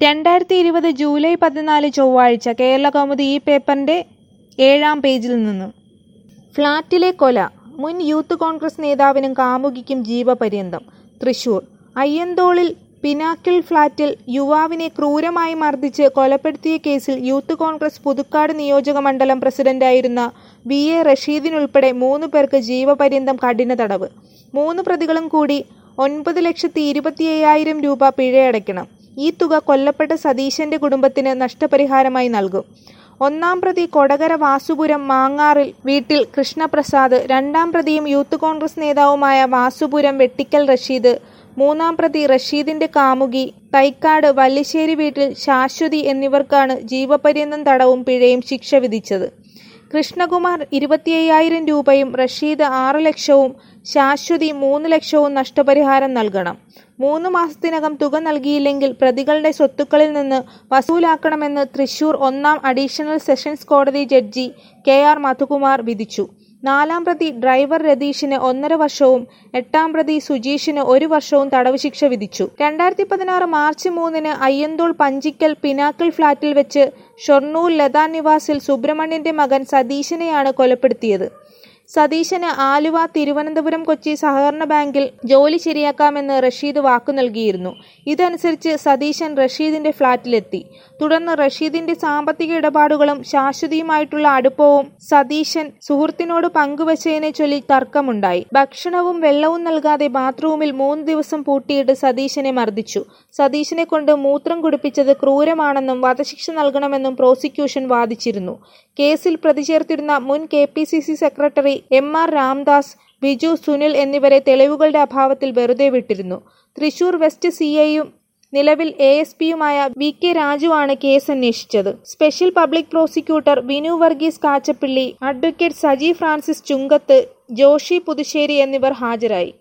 രണ്ടായിരത്തി ഇരുപത് ജൂലൈ പതിനാല് ചൊവ്വാഴ്ച കേരളകൗമുദി ഈ പേപ്പറിന്റെ ഏഴാം പേജിൽ നിന്ന് ഫ്ളാറ്റിലെ കൊല മുൻ യൂത്ത് കോൺഗ്രസ് നേതാവിനും കാമുകിക്കും ജീവപര്യന്തം തൃശൂർ അയ്യന്തോളിൽ പിനാക്കിൾ ഫ്ളാറ്റിൽ യുവാവിനെ ക്രൂരമായി മർദ്ദിച്ച് കൊലപ്പെടുത്തിയ കേസിൽ യൂത്ത് കോൺഗ്രസ് പുതുക്കാട് നിയോജക മണ്ഡലം പ്രസിഡന്റായിരുന്ന വി എ റഷീദിനുൾപ്പെടെ മൂന്ന് പേർക്ക് ജീവപര്യന്തം കഠിന തടവ് മൂന്ന് പ്രതികളും കൂടി ഒൻപത് ലക്ഷത്തി ഇരുപത്തി അയ്യായിരം രൂപ പിഴയടയ്ക്കണം ഈ തുക കൊല്ലപ്പെട്ട സതീശന്റെ കുടുംബത്തിന് നഷ്ടപരിഹാരമായി നൽകും ഒന്നാം പ്രതി കൊടകര വാസുപുരം മാങ്ങാറിൽ വീട്ടിൽ കൃഷ്ണപ്രസാദ് രണ്ടാം പ്രതിയും യൂത്ത് കോൺഗ്രസ് നേതാവുമായ വാസുപുരം വെട്ടിക്കൽ റഷീദ് മൂന്നാം പ്രതി റഷീദിന്റെ കാമുകി തൈക്കാട് വല്ലിശ്ശേരി വീട്ടിൽ ശാശ്വതി എന്നിവർക്കാണ് ജീവപര്യന്തം തടവും പിഴയും ശിക്ഷ വിധിച്ചത് കൃഷ്ണകുമാർ ഇരുപത്തിയ്യായിരം രൂപയും റഷീദ് ആറ് ലക്ഷവും ശാശ്വതി മൂന്ന് ലക്ഷവും നഷ്ടപരിഹാരം നൽകണം മൂന്ന് മാസത്തിനകം തുക നൽകിയില്ലെങ്കിൽ പ്രതികളുടെ സ്വത്തുക്കളിൽ നിന്ന് വസൂലാക്കണമെന്ന് തൃശൂർ ഒന്നാം അഡീഷണൽ സെഷൻസ് കോടതി ജഡ്ജി കെ ആർ മധുകുമാർ വിധിച്ചു നാലാം പ്രതി ഡ്രൈവർ രതീഷിന് ഒന്നര വർഷവും എട്ടാം പ്രതി സുജീഷിന് ഒരു വർഷവും തടവ് ശിക്ഷ വിധിച്ചു രണ്ടായിരത്തി പതിനാറ് മാർച്ച് മൂന്നിന് അയ്യന്തോൾ പഞ്ചിക്കൽ പിനാക്കിൾ ഫ്ളാറ്റിൽ വെച്ച് ഷൊർണൂർ ലതാ നിവാസിൽ സുബ്രഹ്മണ്യന്റെ മകൻ സതീശനെയാണ് കൊലപ്പെടുത്തിയത് സതീശന് ആലുവ തിരുവനന്തപുരം കൊച്ചി സഹകരണ ബാങ്കിൽ ജോലി ശരിയാക്കാമെന്ന് റഷീദ് വാക്കു നൽകിയിരുന്നു ഇതനുസരിച്ച് സതീശൻ റഷീദിന്റെ ഫ്ളാറ്റിലെത്തി തുടർന്ന് റഷീദിന്റെ സാമ്പത്തിക ഇടപാടുകളും ശാശ്വതിയുമായിട്ടുള്ള അടുപ്പവും സതീശൻ സുഹൃത്തിനോട് പങ്കുവച്ചതിനെ ചൊല്ലി തർക്കമുണ്ടായി ഭക്ഷണവും വെള്ളവും നൽകാതെ ബാത്റൂമിൽ മൂന്ന് ദിവസം പൂട്ടിയിട്ട് സതീശനെ മർദ്ദിച്ചു സതീശനെ കൊണ്ട് മൂത്രം കുടിപ്പിച്ചത് ക്രൂരമാണെന്നും വധശിക്ഷ നൽകണമെന്നും പ്രോസിക്യൂഷൻ വാദിച്ചിരുന്നു കേസിൽ പ്രതിചേർത്തിരുന്ന മുൻ K P C C secretary M R Ramdas Biju Sunil എന്നിവരെ തെളിവുകളുടെ അഭാവത്തിൽ വെറുതെ വിട്ടിരുന്നു തൃശൂർ വെസ്റ്റ് സി ഐയും നിലവിൽ എ എസ് പിയുമായ വി കെ രാജുവാണ് കേസ് അന്വേഷിച്ചത് special public prosecutor Vinu Varghese Kachappilly advocate Saji Francis Chungath Joshi Puthussery എന്നിവർ ഹാജരായി